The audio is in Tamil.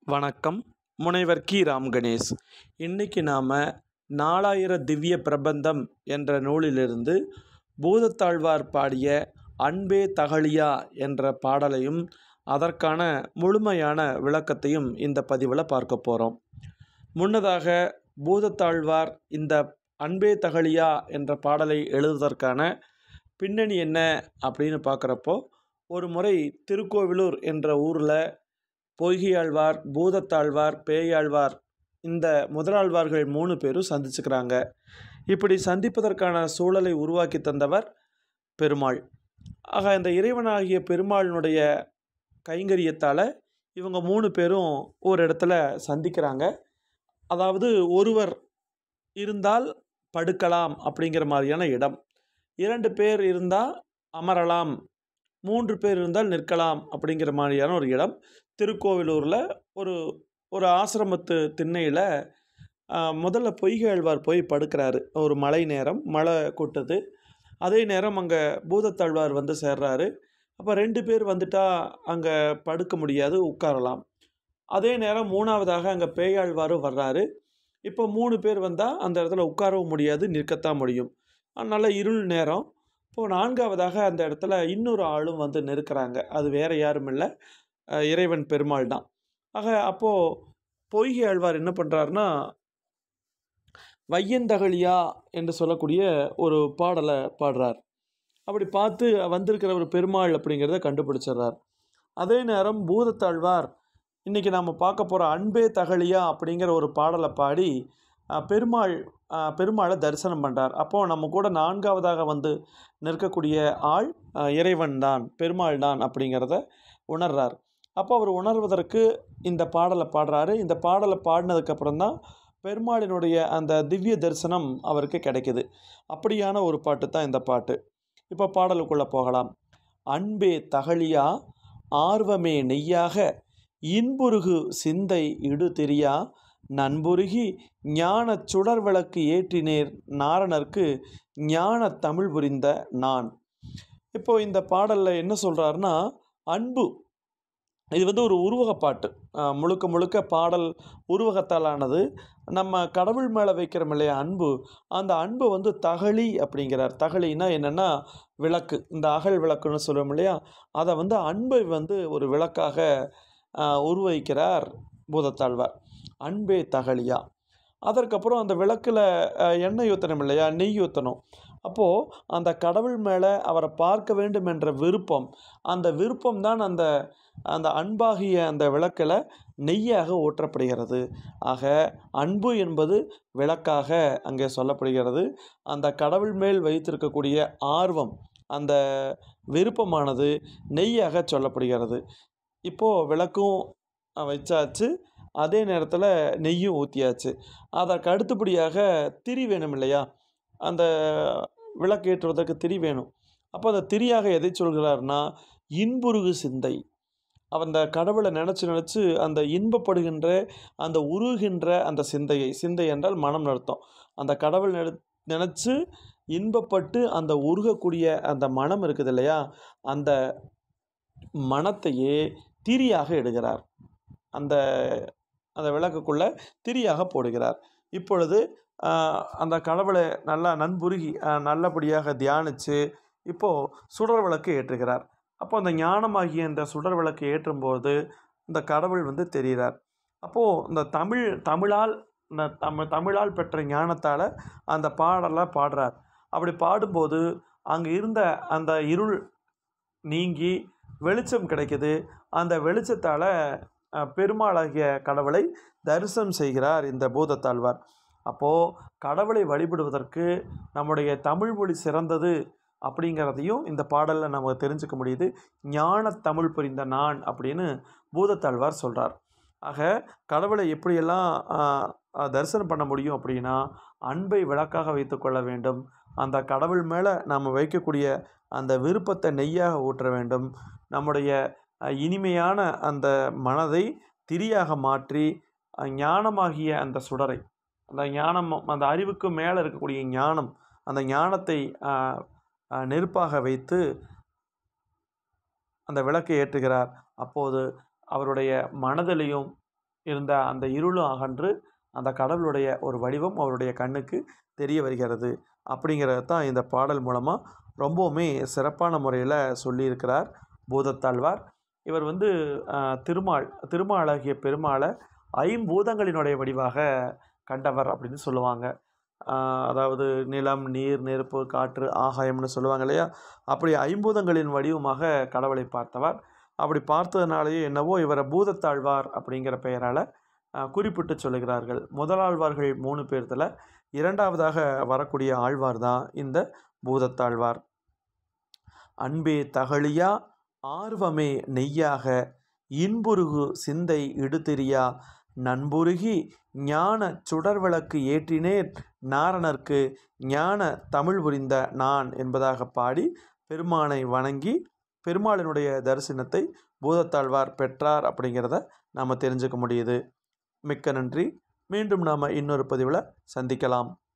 வணக்கம் முனைவர் கி ராம் கணேஷ் இன்றைக்கி நாம் நாலாயிர திவ்ய பிரபந்தம் என்ற நூலிலிருந்து பூதத்தாழ்வார் பாடிய அன்பே தகழியா என்ற பாடலையும் அதற்கான முழுமையான விளக்கத்தையும் இந்த பதிவில் பார்க்க போகிறோம் முன்னதாக பூதத்தாழ்வார் இந்த அன்பே தகழியா என்ற பாடலை எழுதுவதற்கான பின்னணி என்ன அப்படின்னு பார்க்குறப்போ ஒரு முறை திருக்கோவிலூர் என்ற ஊரில் பொய்கையாழ்வார் பூதத்தாழ்வார் பேயாழ்வார் இந்த முதலாழ்வார்கள் மூணு பேரும் சந்திச்சுக்கிறாங்க இப்படி சந்திப்பதற்கான சூழலை உருவாக்கி தந்தவர் பெருமாள் ஆக இந்த இறைவனாகிய பெருமாளினுடைய கைங்கரியத்தால் இவங்க மூணு பேரும் ஒரு இடத்துல சந்திக்கிறாங்க அதாவது ஒருவர் இருந்தால் படுக்கலாம் அப்படிங்கிற மாதிரியான இடம் இரண்டு பேர் இருந்தால் அமரலாம் மூன்று பேர் இருந்தால் நிற்கலாம் அப்படிங்கிற மாதிரியான ஒரு இடம் திருக்கோவிலூரில் ஒரு ஒரு ஆசிரமத்து திண்ணையில் முதல்ல பொய்கை ஆழ்வார் போய் படுக்கிறாரு ஒரு மழை நேரம் மழை கொட்டுது அதே நேரம் அங்கே பூதத்தாழ்வார் வந்து சேர்றாரு அப்போ ரெண்டு பேர் வந்துட்டால் அங்கே படுக்க முடியாது உட்காரலாம் அதே நேரம் மூணாவதாக அங்கே பேயாழ்வாரும் வர்றாரு இப்போ மூணு பேர் வந்தால் அந்த இடத்துல உட்காரவும் முடியாது நிற்கத்தான் முடியும் நல்ல இருள் நேரம் இப்போது நான்காவதாக அந்த இடத்துல இன்னொரு ஆளும் வந்து நிற்கிறாங்க அது வேறு யாரும் இல்லை இறைவன் பெருமாள் தான் ஆக அப்போது பொய்கை ஆழ்வார் என்ன பண்ணுறாருன்னா வையந்தகழியா என்று சொல்லக்கூடிய ஒரு பாடலை பாடுறார் அப்படி பார்த்து வந்திருக்கிற ஒரு பெருமாள் அப்படிங்கிறத கண்டுபிடிச்சிடுறார் அதே நேரம் பூதத்தாழ்வார் இன்றைக்கி நாம் பார்க்க போகிற அன்பே தகழியா அப்படிங்கிற ஒரு பாடலை பாடி பெருமாள் பெருமாளை தரிசனம் பண்ணுறார் அப்போது நம்ம கூட நான்காவதாக வந்து நிற்கக்கூடிய ஆள் இறைவன் தான் பெருமாள் தான் அப்படிங்கிறத உணர்றார் அப்போ அவர் உணர்வதற்கு இந்த பாடலை பாடுறாரு இந்த பாடலை பாடினதுக்கப்புறம் தான் பெருமாளினுடைய அந்த திவ்ய தரிசனம் அவருக்கு கிடைக்குது அப்படியான ஒரு பாட்டு தான் இந்த பாட்டு இப்போ பாடலுக்குள்ளே போகலாம் அன்பே தகழியா ஆர்வமே நெய்யாக இன்புருகு சிந்தை இடு தெரியா நண்புருகி ஞான சுடர் விளக்கு ஏற்றினேர் நாரணர்க்கு ஞான தமிழ் புரிந்த நான் இப்போ இந்த பாடலில் என்ன சொல்கிறாருன்னா அன்பு இது வந்து ஒரு உருவக பாட்டு முழுக்க முழுக்க பாடல் உருவகத்தாலானது நம்ம கடவுள் மேலே வைக்கிறோம் இல்லையா அன்பு அந்த அன்பு வந்து தகழி அப்படிங்கிறார் தகழின்னா என்னென்னா விளக்கு இந்த அகல் விளக்குன்னு சொல்லுவோம் இல்லையா அதை வந்து அன்பை வந்து ஒரு விளக்காக உருவகிக்கிறார் பூதத்தாழ்வார் அன்பே தகழியா அதற்கப்புறம் அந்த விளக்கில் எண்ணெய் ஊற்றணும் இல்லையா நெய் ஊற்றணும் அப்போது அந்த கடவுள் மேலே அவரை பார்க்க வேண்டும் என்ற விருப்பம் அந்த விருப்பம் தான் அந்த அந்த அன்பாகிய அந்த விளக்கில் நெய்யாக ஊற்றப்படுகிறது ஆக அன்பு என்பது விளக்காக அங்கே சொல்லப்படுகிறது அந்த கடவுள் மேல் வைத்திருக்கக்கூடிய ஆர்வம் அந்த விருப்பமானது நெய்யாக சொல்லப்படுகிறது இப்போது விளக்கும் வச்சாச்சு அதே நேரத்தில் நெய்யும் ஊற்றியாச்சு அதற்கு அடுத்தபடியாக திரி வேணும் இல்லையா அந்த விளக்கு ஏற்றுவதற்கு திரி வேணும் அப்போ அந்த திரியாக எதை சொல்கிறார்னா இன்புருகு சிந்தை அந்த கடவுளை நினச்சி நினச்சி அந்த இன்பப்படுகின்ற அந்த உருகின்ற அந்த சிந்தையை சிந்தை என்றால் மனம் நடத்தும் அந்த கடவுள் நெ நினச்சி இன்பப்பட்டு அந்த உருகக்கூடிய அந்த மனம் இருக்குது இல்லையா அந்த மனத்தையே திரியாக எடுகிறார் அந்த அந்த விளக்குக்குள்ளே திரியாக போடுகிறார் இப்பொழுது அந்த கடவுளை நல்லா நண்புருகி நல்லபடியாக தியானித்து இப்போது சுடர் விளக்கு ஏற்றுகிறார் அப்போ அந்த ஞானமாகிய இந்த சுடர் விளக்கு ஏற்றும்போது இந்த கடவுள் வந்து தெரிகிறார் அப்போது இந்த தமிழ் தமிழால் இந்த தமிழ் தமிழால் பெற்ற ஞானத்தால் அந்த பாடலை பாடுறார் அப்படி பாடும்போது அங்கே இருந்த அந்த இருள் நீங்கி வெளிச்சம் கிடைக்குது அந்த வெளிச்சத்தால் பெருமாளாகிய கடவுளை தரிசனம் செய்கிறார் இந்த பூதத்தாழ்வார் அப்போது கடவுளை வழிபடுவதற்கு நம்முடைய தமிழ் மொழி சிறந்தது அப்படிங்கிறதையும் இந்த பாடலில் நம்ம தெரிஞ்சுக்க முடியுது ஞான தமிழ் புரிந்த நான் அப்படின்னு பூதத்தாழ்வார் சொல்கிறார் ஆக கடவுளை எப்படியெல்லாம் தரிசனம் பண்ண முடியும் அப்படின்னா அன்பை விளக்காக வைத்துக்கொள்ள வேண்டும் அந்த கடவுள் மேலே நாம் வைக்கக்கூடிய அந்த விருப்பத்தை நெய்யாக ஊற்ற வேண்டும் நம்முடைய இனிமையான அந்த மனதை திரியாக மாற்றி ஞானமாகிய அந்த சுடரை அந்த ஞானம் அந்த அறிவுக்கு மேலே இருக்கக்கூடிய ஞானம் அந்த ஞானத்தை நெருப்பாக வைத்து அந்த விளக்கை ஏற்றுகிறார் அப்போது அவருடைய மனதிலையும் இருந்த அந்த இருளும் அகன்று அந்த கடவுளுடைய ஒரு வடிவம் அவருடைய கண்ணுக்கு தெரிய வருகிறது அப்படிங்கிறது தான் இந்த பாடல் மூலமாக ரொம்பவுமே சிறப்பான முறையில் சொல்லியிருக்கிறார் பூதத்தாழ்வார் இவர் வந்து ஆஹ், திருமால் திருமாலாகிய பெருமாளை ஐம்பூதங்களினுடைய வடிவாக கண்டவர் அப்படின்னு சொல்லுவாங்க ஆஹ், அதாவது நிலம் நீர் நெருப்பு காற்று ஆகாயம்னு சொல்லுவாங்க இல்லையா அப்படி ஐம்பூதங்களின் வடிவமாக கடவுளை பார்த்தவர் அப்படி பார்த்ததுனாலேயே என்னவோ இவரை பூதத்தாழ்வார் அப்படிங்கிற பெயரால் குறிப்பிட்டு சொல்லுகிறார்கள் முதலாழ்வார்கள் மூணு பேர்த்தில் இரண்டாவதாக வரக்கூடிய ஆழ்வார் தான் இந்த பூதத்தாழ்வார் அன்பே தகழியா ஆர்வமே நெய்யாக இன்புருகு சிந்தை இடுதெரியா நண்புருகி ஞான சுடர்விளக்கு ஏற்றினேன் நாரணர்க்கு ஞான தமிழ் புரிந்த நான் என்பதாக பாடி பெருமானை வணங்கி பெருமாளினுடைய தரிசனத்தை பூதத்தாழ்வார் பெற்றார் அப்படிங்கிறத நாம் தெரிஞ்சுக்க முடியுது மிக்க நன்றி மீண்டும் நாம் இன்னொரு பதிவில் சந்திக்கலாம்